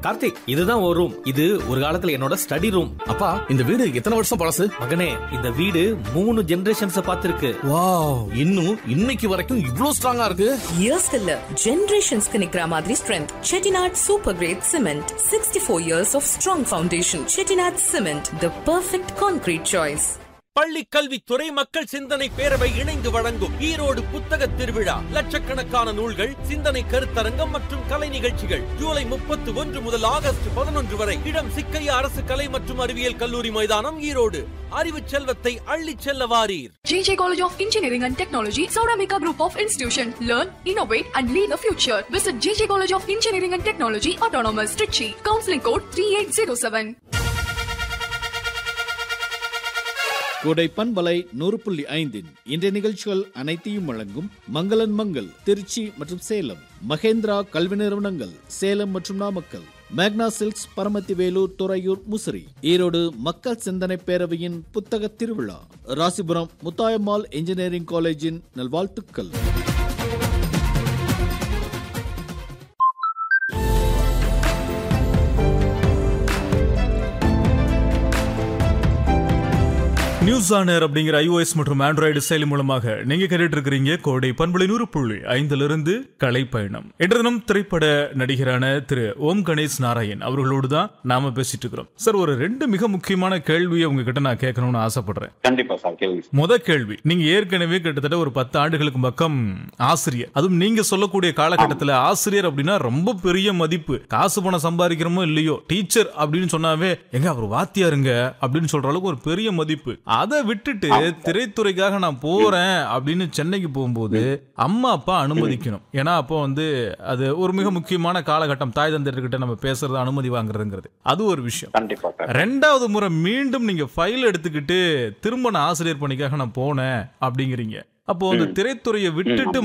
கார்த்திக் இதுதான் ஒரு ரூம் இது ஒரு காலத்துல என்னோட ஸ்டடி ரூம் அப்பா இந்த வீடு எத்தனை வருஷம் பழசு மகனே இந்த வீடு மூணு ஜெனரேஷன்ஸ் பார்த்திருக்கு வாவ் இன்னும் இன்னைக்கு வரைக்கும் இவ்ளோ ஸ்ட்ராங்கா இருக்கு இயர்ஸ்க்கு இல்ல ஜெனரேஷன்ஸ்க்கு நிக்கிற மாதிரி strength Chettinad super great cement sixty four years of strong foundation Chettinad cement the perfect concrete choice பள்ளி கல்வித்துறை மக்கள் சிந்தனை பேரவை இணைந்து வழங்கும் ஈரோடு புத்தக திருவிழா லட்சக்கணக்கான நூல்கள் சிந்தனை கருத்தரங்கம் மற்றும் கலை நிகழ்ச்சிகள் ஜூலை முப்பத்தி ஒன்று முதல் ஆகஸ்ட் பதினொன்று வரை இடம் சிக்கையா அரசு கலை மற்றும் அறிவியல் கல்லூரி மைதானம் ஈரோடு அறிவு செல்வத்தை அள்ளிச் செல்ல வாரீர் JJ College of Engineering and Technology, Sauramika Group of Institution. Learn, innovate, and lead the future. Visit JJ College of Engineering and Technology, Autonomous, Trichy. Counseling code 3807. கோடை பண்பலை நூறு புள்ளி ஐந்தின் இன்றைய நிகழ்ச்சிகள் அனைத்தையும் வழங்கும் மங்களன் மங்கள் திருச்சி மற்றும் சேலம் மகேந்திரா கல்வி நிறுவனங்கள் சேலம் மற்றும் நாமக்கல் மேக்னா சில்க்ஸ் பரமத்தி வேலூர் துறையூர் முசிறி ஈரோடு மக்கள் சிந்தனை பேரவையின் புத்தக திருவிழா ராசிபுரம் முத்தாயம்மாள் இன்ஜினியரிங் காலேஜின் நல்வாழ்த்துக்கள் நியூஸ் ஆனர் அப்படிங்கிற iOS மற்றும் ஆண்ட்ராய்டு செயலி மூலமாக நீங்க கேட்டுட்டு இருக்கிறீங்க கோடை பண்புலை நூறு புள்ளி ஐந்திலிருந்து கலை பயணம் இன்று தினம் திரைப்பட நடிகரான திரு ஓம் கணேஷ் நாராயண் அவர்களோடு தான் நாம பேசிட்டு இருக்கிறோம் சார் ஒரு ரெண்டு மிக முக்கியமான கேள்வியை உங்ககிட்ட நான் கேட்கணும்னு ஆசைப்படுறேன் கண்டிப்பா சார் கேள்வி முத கேள்வி நீங்க ஏற்கனவே கிட்டத்தட்ட ஒரு பத்து ஆண்டுகளுக்கு பக்கம் ஆசிரியர் அதுவும் நீங்க சொல்லக்கூடிய காலகட்டத்துல ஆசிரியர் அப்படின்னா ரொம்ப பெரிய மதிப்பு காசு பணம் சம்பாதிக்கிறோமோ இல்லையோ டீச்சர் அப்படின்னு சொன்னாவே எங்க அவர் வாத்தியாருங்க அப்படின்னு சொல்ற அளவுக்கு ஒரு பெரிய மதிப்பு அதை விட்டுட்டு திரைத்துறைக்காக நான் போறேன் அப்படின்னு சென்னைக்கு போகும்போது அம்மா அப்பா அனுமதிக்கணும் ஏன்னா அப்போ வந்து அது ஒரு மிக முக்கியமான காலகட்டம் தாய் தந்தையர்கிட்ட நம்ம பேசுறது அனுமதி வாங்குறதுங்கிறது அது ஒரு விஷயம் கண்டிப்பா சார் ரெண்டாவது முறை மீண்டும் நீங்க ஃபைல் எடுத்துக்கிட்டு திரும்ப நான் ஆசிரியர் பணிக்காக நான் போனேன் அப்படிங்கிறீங்க அப்போ அந்த திரைத்துறையை விட்டுட்டு